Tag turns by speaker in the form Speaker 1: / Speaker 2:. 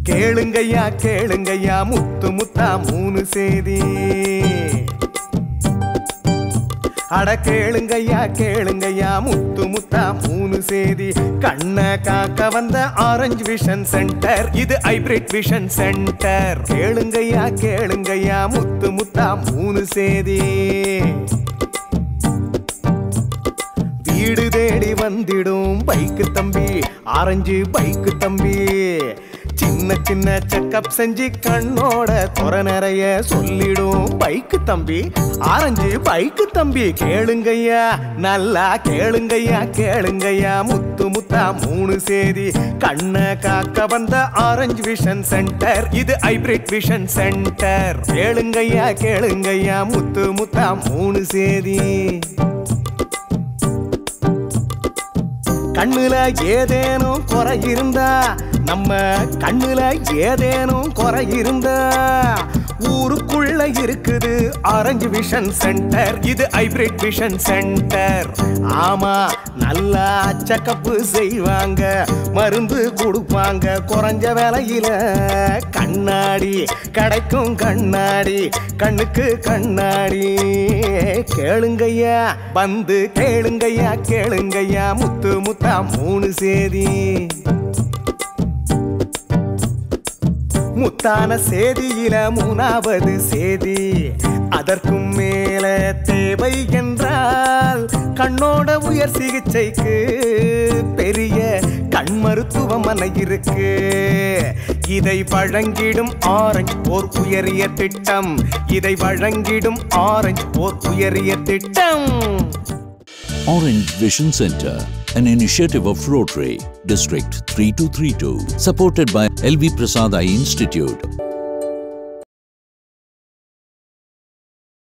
Speaker 1: கேளுங்கய்யா கேளுங்கய்யா முத்து முத்தா மூணு சேதி அட கேளுங்கய்யா கேளுங்கய்யா முத்து முத்தா மூணு சேதி கண்ண காக்க வந்த ஆரஞ்சு விஷன் சென்டர் இது ஹைபிரிட் விஷன் சென்டர் கேளுங்கய்யா கேளுங்கய்யா முத்து முத்தா மூணு சேதி வீடு தேடி வந்திடும் பைக்கு தம்பி ஆரஞ்சு பைக்கு தம்பி சின்ன சின்ன செக்கப் செஞ்சு கண்ணோட குறை நிறைய சொல்லிடும் பைக்கு தம்பி ஆரஞ்சு பைக்கு தம்பி கேளுங்கய்யா நல்லா கேளுங்கய்யா கேளுங்கய்யா முத்து முத்தா மூணு சேதி கண்ண காக்க வந்த ஆரஞ்சு விஷன் சென்டர் இது ஹைபிரிட் விஷன் சென்டர் கேளுங்கய்யா கேளுங்கய்யா முத்து முத்தா மூணு சேதி கண்ணுல ஏதேனும் குறை இருந்தா நம்ம கண்ணுல ஏதேனும் குறை இருந்தா ஊருக்குள்ள இருக்குது ஆரஞ்சு விஷன் சென்டர் இது ஹைபிரிட் விஷன் சென்டர் ஆமா நல்லா செக்கப்பு செய்வாங்க மருந்து கொடுப்பாங்க குறைஞ்ச விலையில கண்ணாடி கிடைக்கும் கண்ணாடி கண்ணுக்கு கண்ணாடி கேளுங்கய்யா வந்து கேளுங்கய்யா கேளுங்கய்யா முத்து முத்தா மூணு சேதி முத்தான சேதியில மூணாவது சேதி அதற்கும் மேல தேவை என்றால் கண்ணோட உயர் சிகிச்சைக்கு பெரிய கண் மருத்துவமனை இருக்கு இதை வழங்கிடும் ஆரஞ்சு ஓர் உயரிய திட்டம் இதை வழங்கிடும் ஆரஞ்சு ஓர் உயரிய திட்டம்
Speaker 2: Orange Vision Center, an initiative of Rotary, District 3232, supported by LV Prasad Eye Institute,